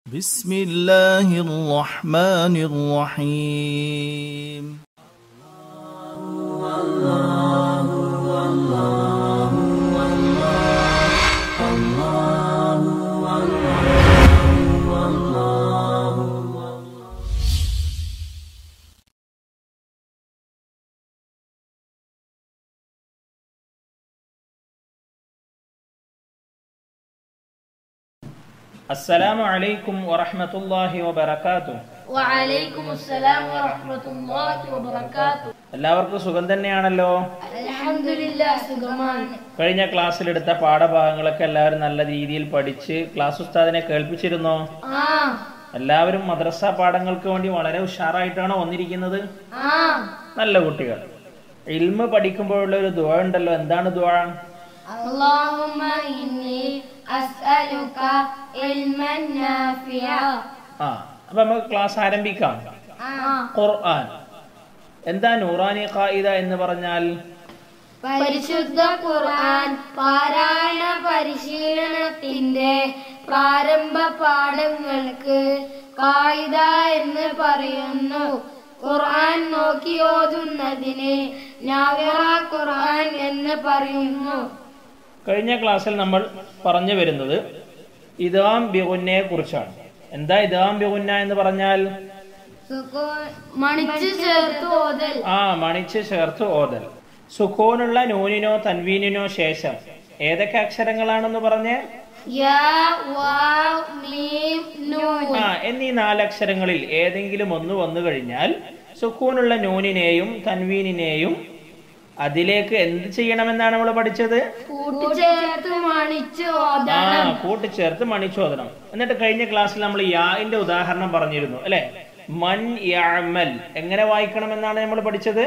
بسم الله الرحمن الرحيم السلام عليكم ورحمة الله وبركاته وعليكم السلام ورحمة الله وبركاته എല്ലാവർക്കും സുഖം തന്നെയാണല്ലോ الحمد لله സുഖമാണ് കഴിഞ്ഞ ക്ലാസ്സിലെടുത്ത പാഠഭാഗങ്ങളൊക്കെ എല്ലാവരും നല്ല രീതിയിൽ പഠിച്ച് ക്ലാസ് ഉസ്താദിനെ കേൾപ്പിച്ചിരുന്നോ ആ എല്ലാവരും മദ്രസ പാഠങ്ങൾക്ക് വേണ്ടി വളരെ ഉഷാറായിട്ടാണ് വന്നിരിക്കുന്നത് ആ നല്ല കുട്ടികൾ ഇൽമ പഠിക്കുമ്പോഴുള്ള ഒരു ദുവ ഉണ്ടല്ലോ എന്താണ് ദുവ اللهم إني أسألك علما نافعا ആ അപ്പൊ നമുക്ക് ക്ലാസ് ആരംഭിക്കാം ആ ഖുർആൻ എന്താ നൂറാനി ഖായിദ എന്ന് പറഞ്ഞാൽ പരിശുദ്ധ ഖുർആൻ പാരായണ പരിശീലനത്തിന്റെ പ്രാരംഭ പാഠങ്ങൾക്ക് കായിക എന്ന് പറയുന്നു ഖുർആൻ നോക്കി ഓതുന്നതിന് നാവിറ ഖുർആൻ എന്ന് പറയുന്നു കഴിഞ്ഞ ക്ലാസ്സിൽ നമ്മൾ പറഞ്ഞു വരുന്നത് ഇതാം ബിഗുന്നയെ കുറിച്ചാണ് എന്താ ഇതാം ബിഗുന്ന എന്ന് പറഞ്ഞാൽ മണിച്ച് ചേർത്ത് ഓതൽ ആ മണിച്ച് ചേർത്ത് ഓതൽ സുഖോനുള്ള നൂനിനോ തൻവീനിനോ ശേഷം ഏതൊക്കെ അക്ഷരങ്ങളാണെന്ന് പറഞ്ഞ് യാ വാവ് മീം നൂൻ ആ എന്നീ നാലക്ഷരങ്ങളിൽ ഏതെങ്കിലും ഒന്ന് വന്നു കഴിഞ്ഞാൽ സുഖൂനുള്ള നൂനിനെയും തൻവീനിനെയും അതിലേക്ക് എന്ത് ചെയ്യണമെന്നാണ് നമ്മൾ പഠിച്ചത് കൂട്ടിച്ചേർത്ത് മണിച്ച് ആ ഓതണം കൂട്ടിച്ചേർത്ത് മണിച്ചോദനം എന്നിട്ട് കഴിഞ്ഞ ക്ലാസ്സിൽ നമ്മൾ യാന്റെ ഉദാഹരണം പറഞ്ഞിരുന്നു അല്ലെ മൻ യാമൽ എങ്ങനെ വായിക്കണമെന്നാണ് നമ്മൾ പഠിച്ചത്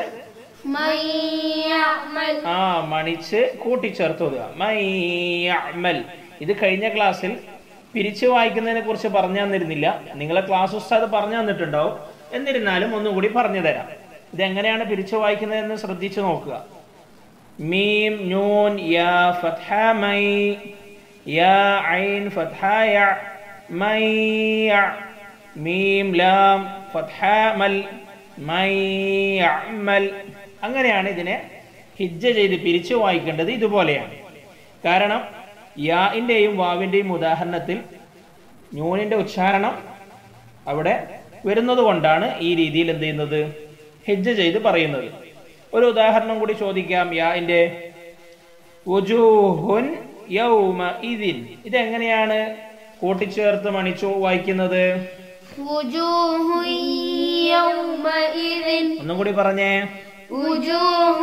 മയ്യഅമൽ ആ മണിച്ച് കൂട്ടിച്ചേർത്ത് ഓതുക മൻ യഅമൽ ഇത് കഴിഞ്ഞ ക്ലാസ്സിൽ പിരിച്ചു വായിക്കുന്നതിനെ കുറിച്ച് പറഞ്ഞു തന്നിരുന്നില്ല നിങ്ങളെ ക്ലാസ് ഉസ്താദ് പറഞ്ഞു തന്നിട്ടുണ്ടാവും എന്നിരുന്നാലും ഒന്നുകൂടി പറഞ്ഞു തരാം ഇത് എങ്ങനെയാണ് പിരിച്ചു വായിക്കുന്നതെന്ന് ശ്രദ്ധിച്ചു നോക്കുക മീം നൂൻ യാ ഫത്ഹ മൈ യാ ഐൻ ഫത്ഹ യ മൈ യ മീം ലാം ഫത്ഹ മൽ മൈ യഅമൽ അങ്ങനെയാണ് ഇതിനെ ഹിജ്ജ ചെയ്ത് പിരിച്ചു വായിക്കേണ്ടത് ഇതുപോലെയാണ് കാരണം യാഇന്റെയും വാവിന്റെയും ഉദാഹരണത്തിൽ ന്യൂനിന്റെ ഉച്ചാരണം അവിടെ വരുന്നത് കൊണ്ടാണ് ഈ രീതിയിൽ എന്ത് ചെയ്യുന്നത് ഹിജ്ജ ചെയ്ത് പറയുന്നത് ഒരു ഉദാഹരണം കൂടി ചോദിക്കാം യാഇന്റെ വുജൂഹുൻ യൗമ ഇതിൻ ഇതെങ്ങനെയാണ് കൂട്ടിച്ചേർത്ത് മണിച്ചു വായിക്കുന്നത് وجوه يومئذ ഒന്നും കൂടി പറഞ്ഞേ وجوه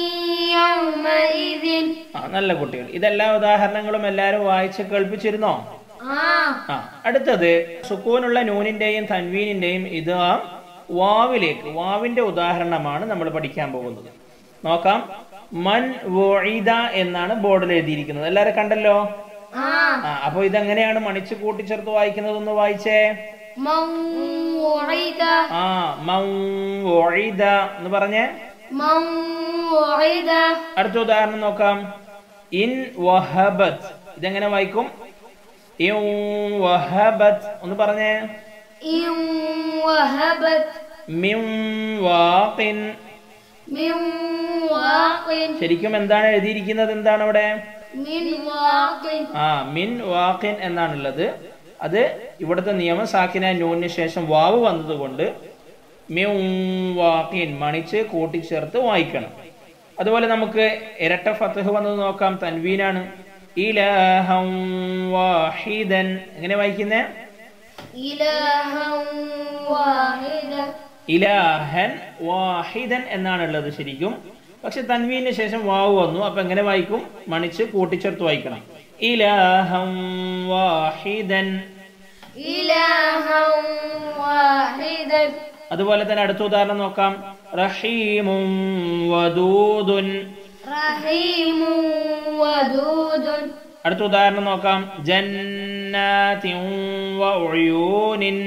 يومئذ ആ നല്ല കുട്ടികൾ ഇതെല്ലാ ഉദാഹരണങ്ങളും എല്ലാവരും വായിച്ച് കേൾപ്പിച്ചിരുന്നോ آه ആ അടുത്തത് സുക്കൂനുള്ള നൂനിന്റെയും തൻവീനിന്റെയും ഇത് വാവിലേക്ക് വാവിന്റെ ഉദാഹരണമാണ് നമ്മൾ പഠിക്കാൻ പോകുന്നത് നോക്കാം മൻ വോയിദ എന്നാണ് ബോർഡിൽ എഴുതിയിരിക്കുന്നത് എല്ലാവരും കണ്ടല്ലോ آه ആ അപ്പൊ ഇതെങ്ങനെയാണ് മണിച്ച് കൂട്ടിച്ചേർത്ത് വായിക്കുന്നത് ഒന്ന് വായിച്ചേ من وعد ആ മൻ വോയിദ എന്ന് പറഞ്ഞേ من وعد അടുത്ത ഉദാഹരണം നോക്കാം ഇൻ വഹബത്ത് ഇതെങ്ങനെ വായിക്കും ഇൻ വഹബത്ത് ഒന്ന് പറഞ്ഞേ إن وهبت മിൻ വാഖിൻ من واق ശരിക്കും എന്താണ് എഴുതിയിരിക്കുന്നത് എന്താണ് അവിടെ من واق ആ മിൻ വാഖിൻ എന്നാണുള്ളത് അത് ഇവിടുത്തെ നിയമം സാക്കിന നൂനിന് ശേഷം വാവ് വന്നതുകൊണ്ട് മിൻ വാഖിൻ മണിച്ച് കൂട്ടിച്ചേർത്ത് വായിക്കണം അതുപോലെ നമുക്ക് ഇരട്ട ഫത്തഹ് വന്നത് നോക്കാം തൻവീനാണ് ഇലഹം വാഹിദൻ എങ്ങനെ വായിക്കുന്നേ إلها واحدا ഇലാഹൻ വാഹിദൻ എന്നാണുള്ളത് ശരിക്കും പക്ഷെ തൻവീന് ശേഷം വാവ് വന്നു അപ്പൊ എങ്ങനെ വായിക്കും മണിച്ച് കൂട്ടിച്ചേർത്ത് വായിക്കണം ഇലാഹം വാഹിദൻ إلها واحدا അതുപോലെ തന്നെ അടുത്ത ഉദാഹരണം നോക്കാം റഹീമും വദൂദുൻ رحيم ودود അടുത്ത ഉദാഹരണം നോക്കാം ജന്നാതിൻ വഉയൂനിൻ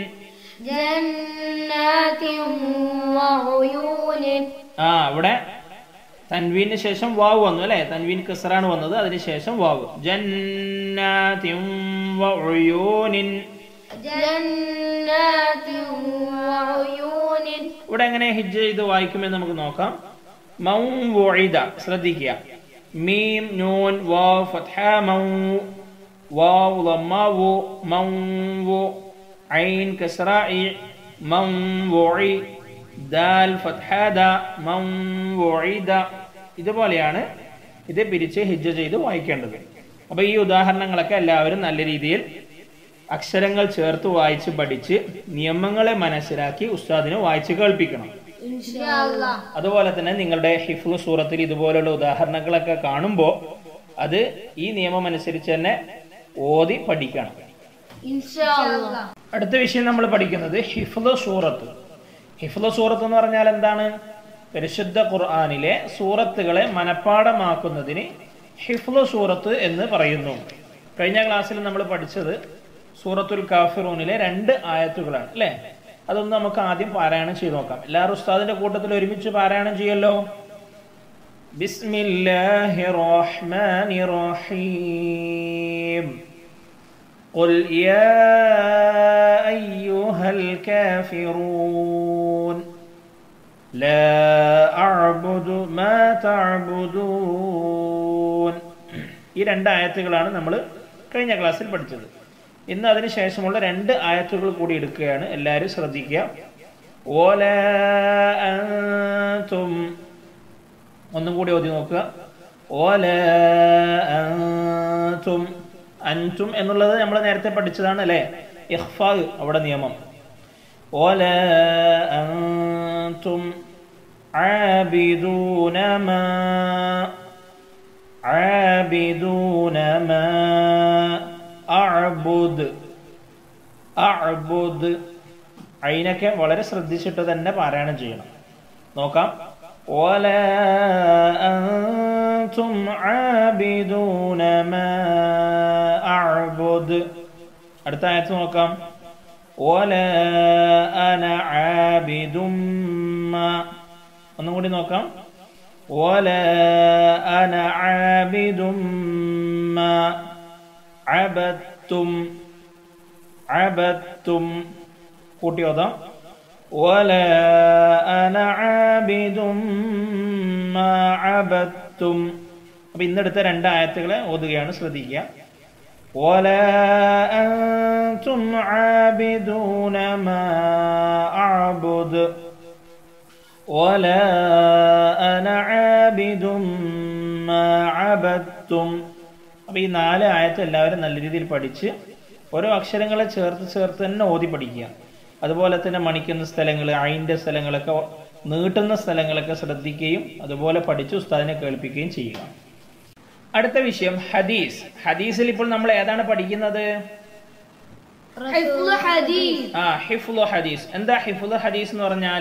جنات وعيون ആ ഇവിടെ തൻവീന് ശേഷം വാവ് വന്നു അല്ലെ തൻവീൻ കസറാണ് വന്നത് അതിനുശേഷം വാവ് ജന്നാതിൻ വഉയൂനിൻ جنات وعيون ഇവിടെ എങ്ങനെ ഹിജ് ചെയ്ത് വായിക്കുമെന്ന് നമുക്ക് നോക്കാം മൗ വൊഴിദ ശ്രദ്ധിക്കുക മീം നൂൻ വാവ് ഫത്ഹ മൗ വാവ് ലമ്മ വു മൗ വു ഐൻ കസ്റ ഇ മൗ വൊഴി ദാൽ ഫത്ഹ ദ മൗ വൊഴിദ ഇതുപോലെയാണ് ഇത് പിരിച്ച് ഹിജ് ചെയ്ത് വായിക്കേണ്ടത് അപ്പൊ ഈ ഉദാഹരണങ്ങളൊക്കെ എല്ലാവരും നല്ല രീതിയിൽ അക്ഷരങ്ങൾ ചേർത്ത് വായിച്ച് പഠിച്ച് നിയമങ്ങളെ മനസ്സിലാക്കി ഉസ്താദിനെ വായിച്ച് കേൾപ്പിക്കണം إن شاء الله അതുപോലെ തന്നെ നിങ്ങളുടെ ഹിഫ്ലു സൂറത്തിൽ ഇതുപോലുള്ള ഉദാഹരണങ്ങളൊക്കെ കാണുമ്പോൾ അത് ഈ നിയമം അനുസരിച്ച് തന്നെ ഓതി പഠിക്കണം إن شاء الله അടുത്ത വിഷയം നമ്മൾ പഠിക്കുന്നത് ഹിഫ്ലു സൂറത്ത് ഹിഫ്ലു സൂറത്ത് എന്ന് പറഞ്ഞാൽ എന്താണ് പരിശുദ്ധ ഖുർആാനിലെ സൂറത്തുകളെ മനഃപ്പാടമാക്കുന്നതിന് ഹിഫ്ലു സൂറത്ത് എന്ന് പറയുന്നു കഴിഞ്ഞ ക്ലാസ്സിൽ നമ്മൾ പഠിച്ചത് സൂറത്തുൽ കാഫിറൂനിലെ രണ്ട് ആയത്തുകളാണ് അല്ലേ അതൊന്ന് നമുക്ക് ആദ്യം പാരായണം ചെയ്ത് നോക്കാം എല്ലാവരും ഉസ്താദിന്റെ കൂട്ടത്തിൽ ഒരുമിച്ച് പാരായണം ചെയ്യല്ലോ ബിസ്മില്ലാഹിർ റഹ്മാനിർ റഹീം قل يا أيها الكافرون لا أعبد ما تعبدون ഈ രണ്ട് ആയത്തുകളാണ് നമ്മൾ കഴിഞ്ഞ ക്ലാസ്സിൽ പഠിച്ചത് ഇന്ന് അതിന് ശേഷമുള്ള രണ്ട് ആയത്തുകൾ കൂടി എടുക്കുകയാണ് എല്ലാവരും ശ്രദ്ധിക്കുക ഓല അൻതും ഒന്നും കൂടി ഓതി നോക്കുക ഓല അൻതും അൻതും എന്നുള്ളത് നമ്മൾ നേരത്തെ പഠിച്ചതാണ് അല്ലേ ഇഖ്ഫാ അവിടെ നിയമം ഓല അൻതും عابدون ما عابدون ما أعبد അഅബുദ് അതിനൊക്കെ വളരെ ശ്രദ്ധിച്ചിട്ട് തന്നെ പാരായണം ചെയ്യണം നോക്കാം ഓല അൻതും ആബിദൂന മാ അഅബുദ് അടുത്ത ആയത്ത് നോക്കാം ഓല അന ആബിദും മാ ഒന്നും കൂടി നോക്കാം ഓല അന ആബിദും മാ അബത്തും عبدتم കൂട്ടി ഓതാം ولا أنا عابد ما عبدتم അപ്പൊ ഇന്നെടുത്ത രണ്ട് ആയത്തുകളെ ഓതുകയാണ് ശ്രദ്ധിക്കുക ولا أنتم عابدون ما أعبد ولا أنا عابد ما عبدتم അപ്പൊ ഈ നാല് ആയത്ത് എല്ലാവരും നല്ല രീതിയിൽ പഠിച്ച് ഓരോ അക്ഷരങ്ങളെ ചേർത്ത് ചേർത്ത് തന്നെ ഓതി പഠിക്കുക അതുപോലെ തന്നെ മണിക്കുന്ന സ്ഥലങ്ങൾ അയിൻ്റെ സ്ഥലങ്ങളൊക്കെ നീട്ടുന്ന സ്ഥലങ്ങളൊക്കെ ശ്രദ്ധിക്കുകയും അതുപോലെ പഠിച്ച് ഉസ്താദിനെ കേൾപ്പിക്കുകയും ചെയ്യുക അടുത്ത വിഷയം ഹദീസ് ഹദീസിൽ ഇപ്പോൾ നമ്മൾ ഏതാണ് പഠിക്കുന്നത് حفظ حديث ആ ഹിഫ്ലു ഹദീസ് എന്താ ഹിഫ്ലു ഹദീസ് എന്ന് പറഞ്ഞാൽ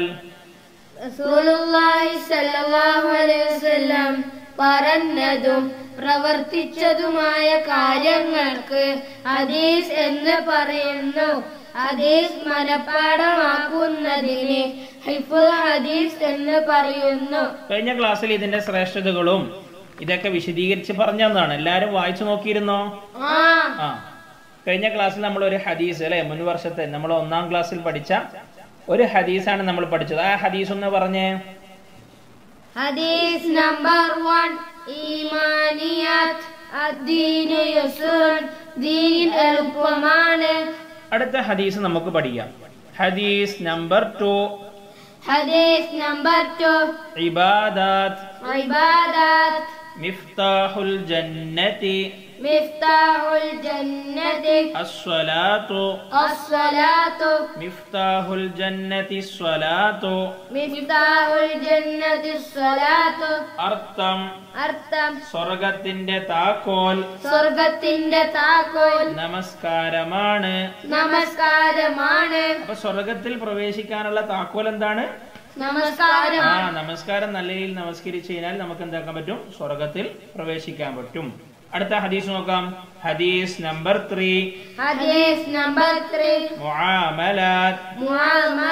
റസൂലുള്ളാഹി സ്വല്ലല്ലാഹു അലൈഹി വസല്ലം പറഞ്ഞതും പ്രവർത്തിച്ചതുമായ കാര്യങ്ങൾക്ക് ഹദീസ് എന്ന് പറയുന്നു ഹദീസ് മനഃപ്പാടമാക്കുന്നതിന് ഹിഫുൽ ഹദീസ് എന്ന് പറയുന്നു കഴിഞ്ഞ ക്ലാസ്സിൽ ഇതിന്റെ ശ്രേഷ്ഠതകളും ഇതൊക്കെ വിശദീകരിച്ച് പറഞ്ഞതാണ് എല്ലാവരും വായിച്ചു നോക്കിയിരുന്നോ ആ ആ കഴിഞ്ഞ ക്ലാസ്സിൽ നമ്മൾ ഒരു ഹദീസ് അല്ലെ മുൻ വർഷത്തെ നമ്മൾ ഒന്നാം ക്ലാസ്സിൽ പഠിച്ച ഒരു ഹദീസാണ് നമ്മൾ പഠിച്ചത് ആ ഹദീസ് ഒന്ന് പറഞ്ഞേ ഹദീസ് നമ്പർ വൺ ഈമാനിയാത്ത് അദ്ദീനു യസുൻ ദീൻ എളുപ്പമാണ് അടുത്ത ഹദീസ് നമുക്ക് പഠിക്കാം ഹദീസ് നമ്പർ ടു ഹദീസ് നമ്പർ ടു ഇബാദാത്ത് ഇബാദത്ത് മിഫ്താഹുൽ ജന്നതി മിഫ്താഹുൽ ജന്നതി അസ്വലാത്തു അസ്സലാത്തു മിഫ്താഹുൽ ജന്നതി സ്വലാത്തു മിഫ്താഹുൽ ജന്നതി സ്വലാത്തു അർത്ഥം അർത്ഥം സ്വർഗത്തിന്റെ താക്കോൽ സ്വർഗത്തിന്റെ താക്കോൽ നമസ്കാരമാണ് നമസ്കാരമാണ് അപ്പൊ സ്വർഗത്തിൽ പ്രവേശിക്കാനുള്ള താക്കോൽ എന്താണ് നമസ്കാരം ആ നമസ്കാരം നല്ല രീതിയിൽ നമസ്കരിച്ചു കഴിഞ്ഞാൽ നമുക്ക് എന്താക്കാൻ പറ്റും സ്വർഗത്തിൽ പ്രവേശിക്കാൻ പറ്റും അടുത്ത ഹദീസ് നോക്കാം ഹദീസ് നമ്പർ ത്രീ ഹദീസ് നമ്പർ ത്രീ മുആമലാത്ത്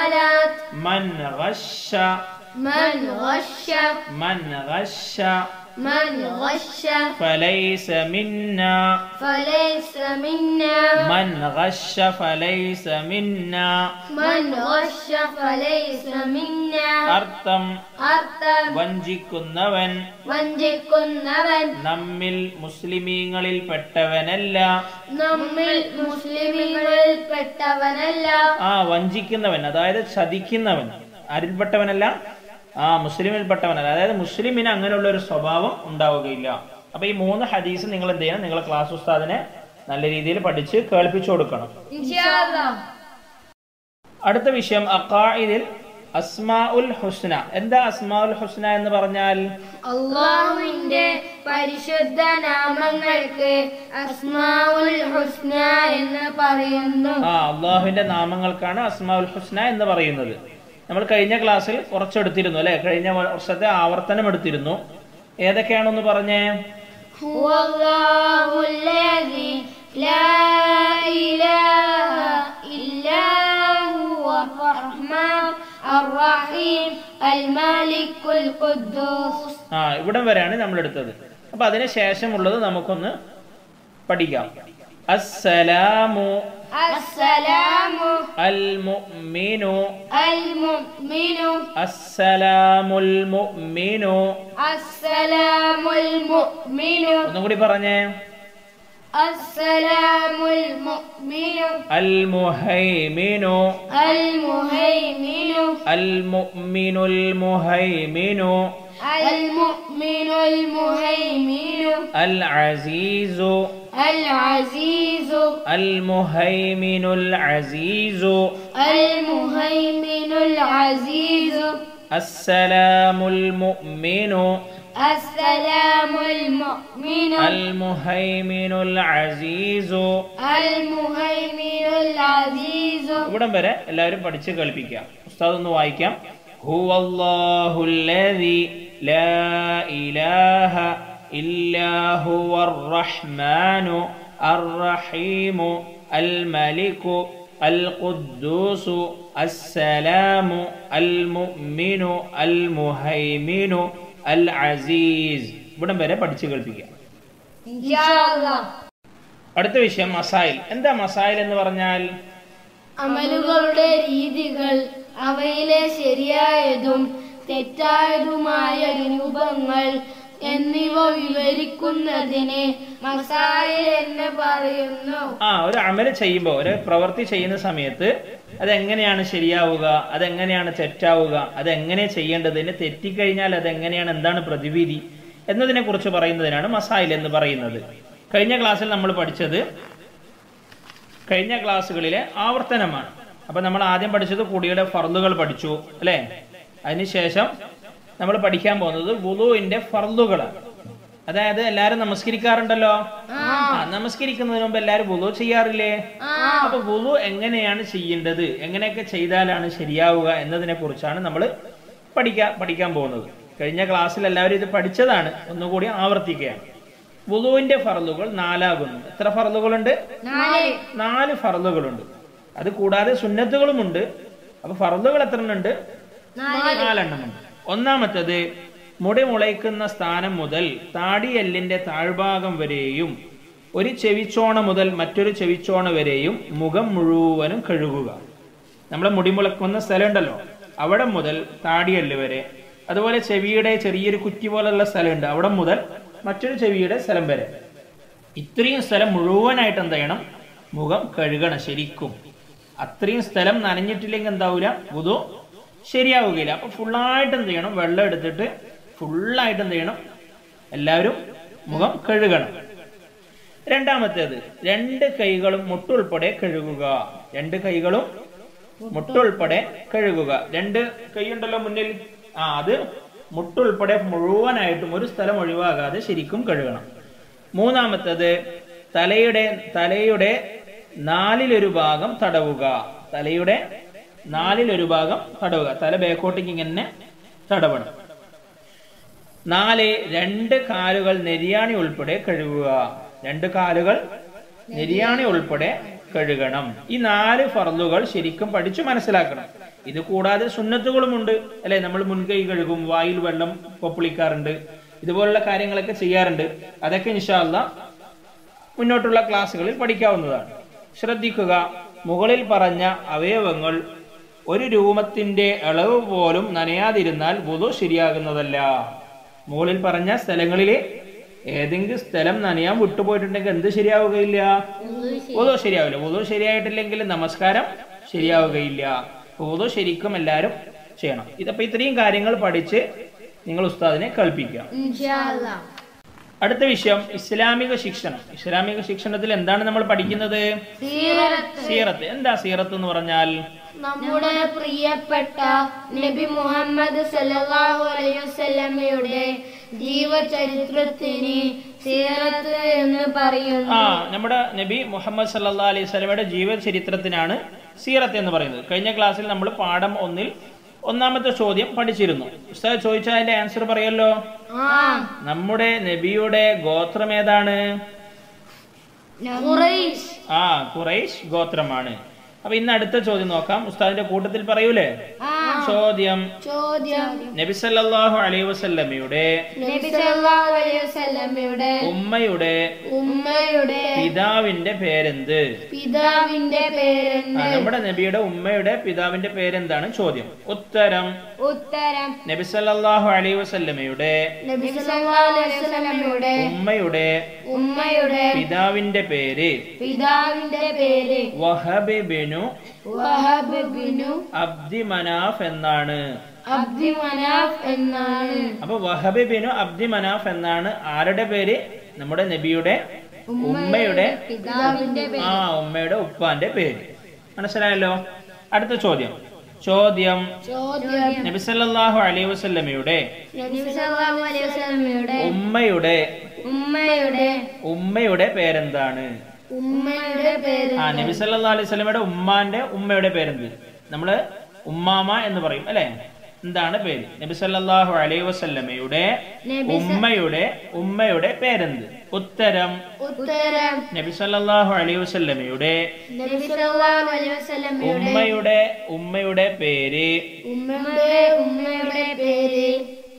മുഅമലാത്ത് മൻ ഗശ മൻ ഗശ മൻ ഗശ من غش فليس منا فليس منا من غش فليس منا من غش فليس منا അർത്ഥം അർത്ഥം വഞ്ചിക്കുന്നവൻ വഞ്ചിക്കുന്നവൻ നമ്മിൽ മുസ്ലിമീങ്ങളിൽ പെട്ടവനല്ല നമ്മിൽ മുസ്ലിമുകളിൽ പെട്ടവനല്ല ആ വഞ്ചിക്കുന്നവൻ അതായത് ചതിക്കുന്നവൻ ആരിൽപ്പെട്ടവനല്ല ആ മുസ്ലിമിൽപ്പെട്ടവനല്ല അതായത് മുസ്ലിമിന് അങ്ങനെയുള്ള ഒരു സ്വഭാവം ഉണ്ടാവുകയില്ല അപ്പൊ ഈ മൂന്ന് ഹദീസ് നിങ്ങൾ എന്ത് ചെയ്യണം നിങ്ങളെ ക്ലാസ് ഉസ്താദിനെ നല്ല രീതിയിൽ പഠിച്ച് കേൾപ്പിച്ചു കൊടുക്കണം ഇൻഷാ അല്ലാഹ് അടുത്ത വിഷയം അഖായിദിൽ അസ്മാ ഉൽ ഹുസ്ന എന്താ അസ്മാ ഉൽ ഹുസ്ന എന്ന് പറഞ്ഞാൽ അള്ളാഹുവിന്റെ പരിശുദ്ധ നാമങ്ങൾക്ക് അസ്മാഉൽ ഹുസ്ന എന്ന് പറയുന്നു ആ അള്ളാഹുവിന്റെ നാമങ്ങൾക്കാണ് അസ്മാ ഉൽ ഹുസ്ന എന്ന് പറയുന്നത് നമ്മൾ കഴിഞ്ഞ ക്ലാസ്സിൽ കുറച്ചെടുത്തിരുന്നു അല്ലെ കഴിഞ്ഞ വർഷത്തെ ആവർത്തനം എടുത്തിരുന്നു ഏതൊക്കെയാണെന്ന് പറഞ്ഞേ هو الله الذي لا إله إلا هو الرحمن الرحيم الملك القدوس ആ ഇവിടം വരെയാണ് നമ്മൾ എടുത്തത് അപ്പൊ അതിന് ശേഷമുള്ളത് നമുക്കൊന്ന് പഠിക്കാം അസ്സലാമു السلام അൽ മുഅ്മിനു المؤمن അസ്സലാമുൽ മുഅ്മിനു السلام المؤمن ഒന്നും കൂടി പറഞ്ഞേ السلام المؤمن അൽ മുഹൈമിനു المهيمن അൽ മുഅ്മിനുൽ മുഹൈമിനു المؤمن المهيمن അൽ അസീസു العزيز അൽ മുഹൈമിനുൽ അസീസു المهيمن العزيز അസ്സലാമുൽ മുഅ്മിനു السلام المؤمن അൽ മുഹൈമിനുൽ അസീസു المهيمن العزيز ഇവിടം വരെ എല്ലാവരും പഠിച്ച് കേൾപ്പിക്കാം ഉസ്താദ് ഒന്ന് വായിക്കാം ഹുവല്ലാഹുല്ലദി ലാ ഇലാഹ ഇല്ലാ ഹുവർ റഹ്മാനു അർറഹീമു അൽ മലികു അൽ ഖുദ്ദൂസു അസ്സലാമു അൽ മുഅ്മിനു അൽ മുഹൈമിനു അൽ അസീസ് ഇവിടം വരെ പഠിച്ച് കേൾപ്പിക്കാം إن شاء الله അടുത്ത വിഷയം മസായിൽ എന്താ മസായിൽ എന്ന് പറഞ്ഞാൽ അമലുകളുടെ രീതികൾ അവയിലെ ശരിയായതും തെറ്റായതുമായ രൂപങ്ങൾ എന്നിവ വിവരിക്കുന്നതിന് മസായിൽ എന്ന് പറയുന്നു ആ ഒരു അമല് ചെയ്യുമ്പോൾ ഒരു പ്രവൃത്തി ചെയ്യുന്ന സമയത്ത് അതെങ്ങനെയാണ് ശരിയാവുക അതെങ്ങനെയാണ് തെറ്റാവുക അതെങ്ങനെ ചെയ്യേണ്ടതിന് തെറ്റിക്കഴിഞ്ഞാൽ അതെങ്ങനെയാണ് എന്താണ് പ്രതിവിധി എന്നതിനെ കുറിച്ച് പറയുന്നതിനാണ് മസായിൽ എന്ന് പറയുന്നത് കഴിഞ്ഞ ക്ലാസ്സിൽ നമ്മൾ പഠിച്ചത് കഴിഞ്ഞ ക്ലാസ്സുകളിലെ ആവർത്തനമാണ് അപ്പൊ നമ്മൾ ആദ്യം പഠിച്ചത് കുടിയുടെ ഫർദുകൾ പഠിച്ചു അല്ലെ അതിനുശേഷം നമ്മൾ പഠിക്കാൻ പോകുന്നത് വുളുവിന്റെ ഫർദുകളാണ് അതായത് എല്ലാരും നമസ്കരിക്കാറുണ്ടല്ലോ ആ നമസ്കരിക്കുന്നതിന് മുമ്പ് എല്ലാരും വുളു ചെയ്യാറില്ലേ അപ്പൊ വുളു എങ്ങനെയാണ് ചെയ്യേണ്ടത് എങ്ങനെയൊക്കെ ചെയ്താലാണ് ശരിയാവുക എന്നതിനെ കുറിച്ചാണ് നമ്മൾ പഠിക്കാൻ പഠിക്കാൻ പോകുന്നത് കഴിഞ്ഞ ക്ലാസ്സിൽ എല്ലാവരും ഇത് പഠിച്ചതാണ് ഒന്നുകൂടി ആവർത്തിക്കുകയാണ് വുളുവിന്റെ ഫറലുകൾ നാലാകുന്നു എത്ര ഫറലുകളുണ്ട് നാല് ഫറലുകളുണ്ട് അത് കൂടാതെ സുന്നത്തുകളുമുണ്ട് അപ്പൊ ഫറലുകൾ എത്ര ഉണ്ട് നാലെണ്ണമുണ്ട് ഒന്നാമത്തത് മുടി മുളയ്ക്കുന്ന സ്ഥാനം മുതൽ താടിയെല്ലിന്റെ താഴ്ഭാഗം വരെയും ഒരു ചെവിച്ചോണ മുതൽ മറ്റൊരു ചെവിച്ചോണ വരെയും മുഖം മുഴുവനും കഴുകുക നമ്മളെ മുടി മുളക്കുന്ന സ്ഥലം ഉണ്ടല്ലോ അവിടെ മുതൽ താടിയല്ല് വരെ അതുപോലെ ചെവിയുടെ ചെറിയൊരു കുറ്റി പോലുള്ള സ്ഥലമുണ്ട് അവിടെ മുതൽ മറ്റൊരു ചെവിയുടെ സ്ഥലം വരെ ഇത്രയും സ്ഥലം മുഴുവനായിട്ട് എന്ത് ചെയ്യണം മുഖം കഴുകണം ശരിക്കും അത്രയും സ്ഥലം നനഞ്ഞിട്ടില്ലെങ്കിൽ എന്താവൂല ഉതു ശരിയാവുകയില്ല അപ്പൊ ഫുള്ളായിട്ട് എന്ത് ചെയ്യണം വെള്ളം എടുത്തിട്ട് ഫുള്ളായിട്ട് എന്ത് ചെയ്യണം എല്ലാവരും മുഖം കഴുകണം രണ്ടാമത്തേത് രണ്ട് കൈകളും മുട്ടുൾപ്പെടെ കഴുകുക രണ്ട് കൈകളും മുട്ടുൾപ്പെടെ കഴുകുക രണ്ട് കൈയുണ്ടല്ലോ മുന്നിൽ ആ അത് മുട്ടുൾപ്പെടെ മുഴുവനായിട്ടും ഒരു സ്ഥലം ഒഴിവാകാതെ ശരിക്കും കഴുകണം മൂന്നാമത്തത് തലയുടെ തലയുടെ നാലിലൊരു ഭാഗം തടവുക തലയുടെ നാലിലൊരു ഭാഗം തടവുക തല ബേക്കോട്ടേക്ക് ഇങ്ങനെ തടവണം നാല് രണ്ട് കാലുകൾ നെരിയാണി ഉൾപ്പെടെ കഴുകുക രണ്ട് കാലുകൾ നെരിയാണി ഉൾപ്പെടെ കഴുകണം ഈ നാല് ഫർലുകൾ ശരിക്കും പഠിച്ചു മനസ്സിലാക്കണം ഇത് കൂടാതെ സുന്നത്തുകളുമുണ്ട് അല്ലെ നമ്മൾ മുൻകൈ കഴുകും വായിൽ വെള്ളം പൊപ്പിളിക്കാറുണ്ട് ഇതുപോലുള്ള കാര്യങ്ങളൊക്കെ ചെയ്യാറുണ്ട് അതൊക്കെ ഇൻഷാല്ല മുന്നോട്ടുള്ള ക്ലാസ്സുകളിൽ പഠിക്കാവുന്നതാണ് ശ്രദ്ധിക്കുക മുകളിൽ പറഞ്ഞ അവയവങ്ങൾ ഒരു രൂപത്തിന്റെ അളവ് പോലും നനയാതിരുന്നാൽ വുതു ശരിയാകുന്നതല്ല മുകളിൽ പറഞ്ഞ സ്ഥലങ്ങളിൽ ഏതെങ്കിലും സ്ഥലം നനയാൻ വിട്ടുപോയിട്ടുണ്ടെങ്കിൽ എന്ത് ശരിയാവുകയില്ല വുതു ശരിയാവില്ല വുതു ശരിയായിട്ടില്ലെങ്കിൽ നമസ്കാരം ശരിയാവുകയില്ല വുതു ശരിക്കും എല്ലാവരും ചെയ്യണം ഇതപ്പോ ഇത്രയും കാര്യങ്ങൾ പഠിച്ച് നിങ്ങൾ ഉസ്താദിനെ കൽപ്പിക്കുക ഇൻഷാല്ലാ അടുത്ത വിഷയം ഇസ്ലാമിക ശിക്ഷണം ഇസ്ലാമിക ശിക്ഷണത്തിൽ എന്താണ് നമ്മൾ പഠിക്കുന്നത് സീറത്ത് സീറത്ത് എന്താ സീറത്ത് എന്ന് പറഞ്ഞാൽ നമ്മുടെ പ്രിയപ്പെട്ട നബി മുഹമ്മദ് സല്ലല്ലാഹു അലൈഹി വസല്ലമയുടെ ജീവചരിത്രത്തിന് സീറത്ത് എന്ന് പറയുന്നു ആ നമ്മുടെ നബി മുഹമ്മദ് സല്ലാ അലൈഹി സ്വലമയുടെ ജീവചരിത്രത്തിനാണ് സീറത്ത് എന്ന് പറയുന്നത് കഴിഞ്ഞ ക്ലാസ്സിൽ നമ്മൾ പാഠം ഒന്നിൽ ഒന്നാമത്തെ ചോദ്യം പഠിച്ചിരുന്നു ഉസ്താദ് ചോദിച്ചാൽ അതിന്റെ ആൻസർ പറയല്ലോ ആ നമ്മുടെ നബിയുടെ ഗോത്രം ഏതാണ് ഖുറൈശ് ആ ഖുറൈശ് ഗോത്രമാണ് അപ്പൊ ഇന്ന് അടുത്ത ചോദ്യം നോക്കാം ഉസ്താദിന്റെ കൂട്ടത്തിൽ പറയൂലേ ആ ചോദ്യം ചോദ്യം നബി സല്ലല്ലാഹു അലൈഹി വസല്ലമയുടെ നബി സല്ലല്ലാഹു അലൈഹി വസല്ലമയുടെ ഉമ്മയുടെ ഉമ്മയുടെ പിതാവിന്റെ പേരെന്ത് പിതാവിന്റെ ആ, പേരെന്ത് നമ്മുടെ നബിയുടെ ഉമ്മയുടെ പിതാവിന്റെ പേരെന്താണ് ചോദ്യം ഉത്തരം ഉത്തരം നബി സല്ലല്ലാഹു അലൈഹി വസല്ലമയുടെ നബി സല്ലല്ലാഹു അലൈഹി വസല്ലമയുടെ ഉമ്മയുടെ ഉമ്മയുടെ പിതാവിന്റെ പേര് പിതാവിന്റെ പേര് വഹബ് ബിനു വഹബ് ബിനു അബ്ദി മനാഫ് എന്നാണ് അബ്ദി മനാഫ് എന്നാണ് അപ്പൊ വഹബ് ബിനു അബ്ദി മനാഫ് എന്നാണ് ആരുടെ പേര് നമ്മുടെ നബിയുടെ ഉമ്മയുടെ പിതാവിന്റെ ആ ഉമ്മയുടെ ഉപ്പാന്റെ പേര് മനസ്സിലായല്ലോ അടുത്ത ചോദ്യം ചോദ്യം ചോദ്യം നബി സല്ലല്ലാഹു അലൈഹി വസല്ലമയുടെ നബി സല്ലല്ലാഹു അലൈഹി വസല്ലമയുടെ ഉമ്മയുടെ ഉമ്മയുടെ ഉമ്മയുടെ പേരെന്താണ് ഉമ്മയുടെ പേര് ആ നബി സല്ലല്ലാഹു അലൈഹി വസല്ലമയുടെ ഉമ്മാന്റെ ഉമ്മയുടെ പേരെന്ത് നമ്മള് ഉമ്മാമ എന്ന് പറയും അല്ലെ എന്താണ് പേര് നബി സല്ലല്ലാഹു അലൈഹി വസല്ലമയുടെ ഉമ്മയുടെ ഉമ്മയുടെ പേരെന്ത് ഉത്തരം ഉത്തരം നബി സല്ലല്ലാഹു അലൈഹി വസല്ലമയുടെ നബി സല്ലല്ലാഹു അലൈഹി വസല്ലമയുടെ ഉമ്മയുടെ ഉമ്മയുടെ പേര് ഉമ്മയുടെ ഉമ്മയുടെ പേര്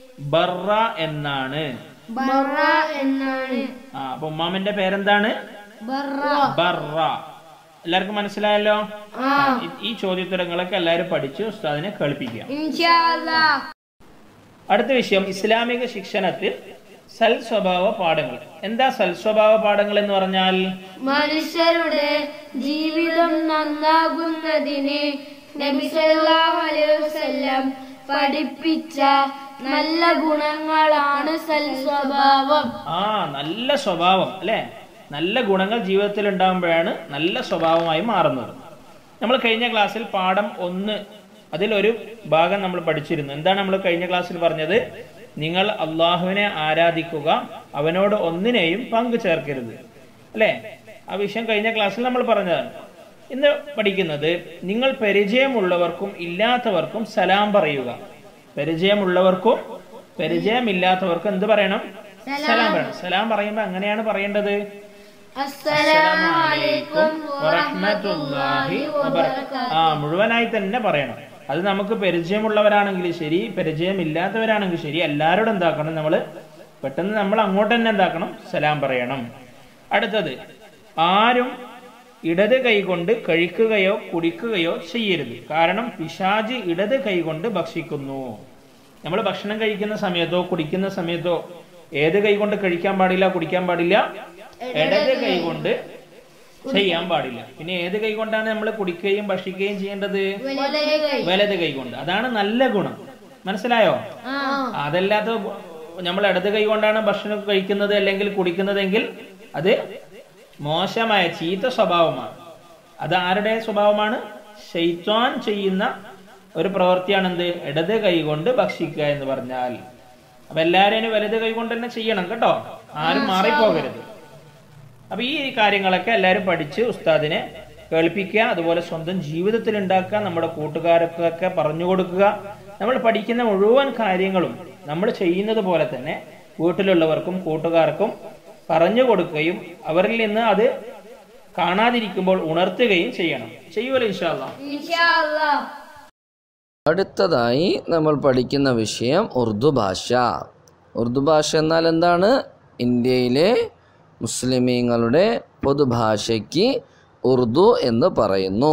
ബറ എന്നാണ് ബറ എന്നാണ് ആ അപ്പൊ ഉമ്മാമന്റെ പേരെന്താണ് ബറ ബറ എല്ലാവർക്കും മനസ്സിലായല്ലോ ആ ഈ- ഈ ചോദ്യോത്തരങ്ങളൊക്കെ എല്ലാവരും പഠിച്ച് ഉസ്താദിനെ കളിപ്പിക്കുക ഇൻഷാ അല്ലാഹ് അടുത്ത വിഷയം ഇസ്ലാമിക ശിക്ഷണത്തിൽ സൽ സ്വഭാവ പാഠങ്ങൾ എന്താ സൽ സ്വഭാവ പാഠങ്ങൾ എന്ന് പറഞ്ഞാൽ മനുഷ്യരുടെ ജീവിതം നന്നാകുന്നതിന് നബി സല്ലല്ലാഹു അലൈഹി വസല്ലം പഠിപ്പിച്ച നല്ല ഗുണങ്ങളാണ് സൽസ്വഭാവം ആ നല്ല സ്വഭാവം അല്ലെ നല്ല ഗുണങ്ങൾ ജീവിതത്തിൽ ഉണ്ടാകുമ്പോഴാണ് നല്ല സ്വഭാവമായി മാറുന്നത് നമ്മൾ കഴിഞ്ഞ ക്ലാസ്സിൽ പാഠം ഒന്ന് അതിലൊരു ഭാഗം നമ്മൾ പഠിച്ചിരുന്നു എന്താണ് നമ്മൾ കഴിഞ്ഞ ക്ലാസ്സിൽ പറഞ്ഞത് നിങ്ങൾ അള്ളാഹുവിനെ ആരാധിക്കുക അവനോട് ഒന്നിനെയും പങ്കു ചേർക്കരുത് അല്ലേ ആ വിഷയം കഴിഞ്ഞ ക്ലാസ്സിൽ നമ്മൾ പറഞ്ഞതാണ് ഇന്ന് പഠിക്കുന്നത് നിങ്ങൾ പരിചയമുള്ളവർക്കും ഇല്ലാത്തവർക്കും സലാം പറയുക പരിചയമുള്ളവർക്കും പരിചയമില്ലാത്തവർക്കും എന്ത് പറയണം സലാം പറയണം സലാം പറയുമ്പോൾ എങ്ങനെയാണ് പറയേണ്ടത് അസ്സലാമു അലൈക്കും വറഹ്മത്തുള്ളാഹി വബറകാതുഹു. ആ മുഴുവനായി തന്നെ പറയണം അത് നമുക്ക് പരിചയമുള്ളവരാണെങ്കിൽ ശരി പരിചയമില്ലാത്തവരാണെങ്കിൽ ശരി എല്ലാവരോടും എന്താക്കണം നമ്മൾ പെട്ടെന്ന് നമ്മൾ അങ്ങോട്ട് തന്നെ എന്താക്കണം സലാം പറയണം അടുത്തത് ആരും ഇടത് കൈകൊണ്ട് കഴിക്കുകയോ കുടിക്കുകയോ ചെയ്യരുത് കാരണം പിശാജ് ഇടത് കൈകൊണ്ട് ഭക്ഷിക്കുന്നു നമ്മൾ ഭക്ഷണം കഴിക്കുന്ന സമയത്തോ കുടിക്കുന്ന സമയത്തോ ഏത് കൈ കൊണ്ട് കഴിക്കാൻ പാടില്ല കുടിക്കാൻ പാടില്ല ഇടത് കൈ കൊണ്ട് ചെയ്യാൻ പാടില്ല പിന്നെ ഏത് കൈ കൊണ്ടാണ് നമ്മൾ കുടിക്കുകയും ഭക്ഷിക്കുകയും ചെയ്യേണ്ടത് വലത് കൈ വലത് കൈ കൊണ്ട് അതാണ് നല്ല ഗുണം മനസ്സിലായോ ആ അതല്ലാത്ത നമ്മൾ ഇടത് കൈ കൊണ്ടാണ് ഭക്ഷണം കഴിക്കുന്നത് അല്ലെങ്കിൽ കുടിക്കുന്നതെങ്കിൽ അത് മോശമായ ചീത്ത സ്വഭാവമാണ് അത് ആരുടെ സ്വഭാവമാണ് ഷെയ്ത്വാൻ ചെയ്യുന്ന ഒരു പ്രവൃത്തിയാണ് എന്ത് ഇടത് കൈ കൊണ്ട് ഭക്ഷിക്കുക എന്ന് പറഞ്ഞാൽ അപ്പൊ എല്ലാവരും വലത് കൈ കൊണ്ട് തന്നെ ചെയ്യണം കേട്ടോ ആരും മാറിപ്പോകരുത് അപ്പൊ ഈ കാര്യങ്ങളൊക്കെ എല്ലാവരും പഠിച്ച് ഉസ്താദിനെ കേൾപ്പിക്കുക അതുപോലെ സ്വന്തം ജീവിതത്തിൽ ഉണ്ടാക്കുക നമ്മുടെ കൂട്ടുകാർക്കൊക്കെ പറഞ്ഞു കൊടുക്കുക നമ്മൾ പഠിക്കുന്ന മുഴുവൻ കാര്യങ്ങളും നമ്മൾ ചെയ്യുന്നത് പോലെ തന്നെ വീട്ടിലുള്ളവർക്കും കൂട്ടുകാർക്കും പറഞ്ഞു കൊടുക്കുകയും അവരിൽ നിന്ന് അത് കാണാതിരിക്കുമ്പോൾ ഉണർത്തുകയും ചെയ്യണം ചെയ്യുമല്ലോ ഇൻഷാല്ല ഇൻഷാ അല്ലാഹ് അടുത്തതായി നമ്മൾ പഠിക്കുന്ന വിഷയം ഉറുദു ഭാഷ ഉറുദു ഭാഷ എന്നാൽ എന്താണ് ഇന്ത്യയിലെ മുസ്ലിമീങ്ങളുടെ പൊതുഭാഷയ്ക്ക് ഉറുദു എന്ന് പറയുന്നു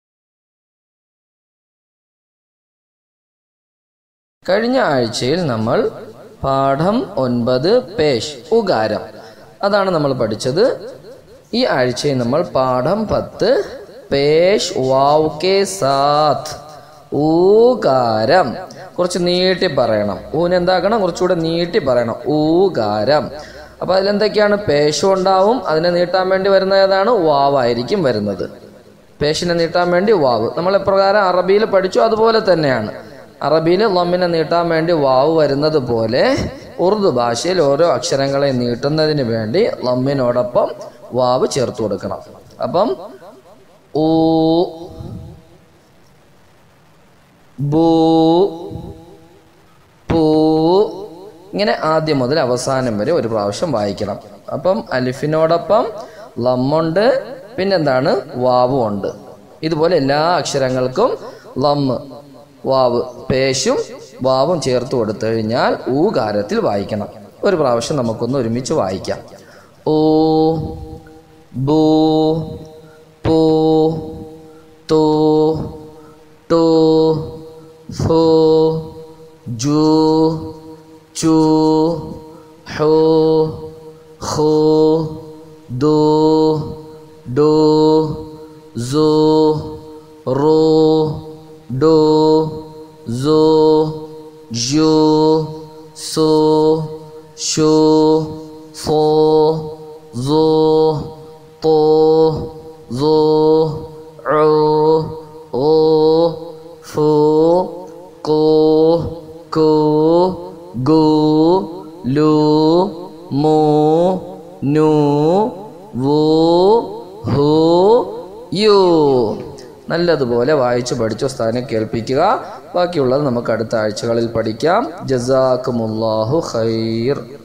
കഴിഞ്ഞ ആഴ്ചയിൽ നമ്മൾ പാഠം ഒൻപത് പേഷ് ഉകാരം അതാണ് നമ്മൾ പഠിച്ചത് ഈ ആഴ്ചയിൽ നമ്മൾ പാഠം പത്ത് പേഷ് വാവ് കെ സാത്ത് ഊകാരം കുറച്ച് നീട്ടി പറയണം ഊന് എന്താക്കണം കുറച്ചുകൂടെ നീട്ടി പറയണം ഊകാരം അപ്പൊ അതിലെന്തൊക്കെയാണ് പേശു ഉണ്ടാവും അതിനെ നീട്ടാൻ വേണ്ടി വരുന്ന ഏതാണ് വാവായിരിക്കും വരുന്നത് പേശിനെ നീട്ടാൻ വേണ്ടി വാവ് നമ്മൾ എപ്രകാരം അറബിയിൽ പഠിച്ചു അതുപോലെ തന്നെയാണ് അറബിയിൽ ലമ്മിനെ നീട്ടാൻ വേണ്ടി വാവ് വരുന്നത് പോലെ ഉറുദു ഭാഷയിൽ ഓരോ അക്ഷരങ്ങളെ നീട്ടുന്നതിന് വേണ്ടി ലമ്മിനോടൊപ്പം വാവ് ചേർത്ത് കൊടുക്കണം അപ്പം ഊ ബൂ പൂ ഇങ്ങനെ ആദ്യം മുതൽ അവസാനം വരെ ഒരു പ്രാവശ്യം വായിക്കണം അപ്പം അലിഫിനോടൊപ്പം ലമ്മുണ്ട് പിന്നെന്താണ് വാവും ഉണ്ട് ഇതുപോലെ എല്ലാ അക്ഷരങ്ങൾക്കും ലമ്മ് വാവ് പേശും വാവും ചേർത്ത് കൊടുത്തു കഴിഞ്ഞാൽ ഊകാരത്തിൽ വായിക്കണം ഒരു പ്രാവശ്യം നമുക്കൊന്ന് ഒരുമിച്ച് വായിക്കാം ഓ ബൂ പൂ തൂ ടു ഫു ജു ചു ഹു ഹു ദു ഡു സു റു ഡു സു ജു സു ഷു ഫു സു طو ذو عو او ഫു കു കു ഗു ലു മു നു വു ഹു യു നല്ലതുപോലെ വായിച്ചു പഠിച്ചു സ്ഥാനം കേൾപ്പിക്കുക ബാക്കിയുള്ളത് നമുക്ക് അടുത്ത ആഴ്ചകളിൽ പഠിക്കാം ജസാക്കുമുല്ലാഹു ഖൈർ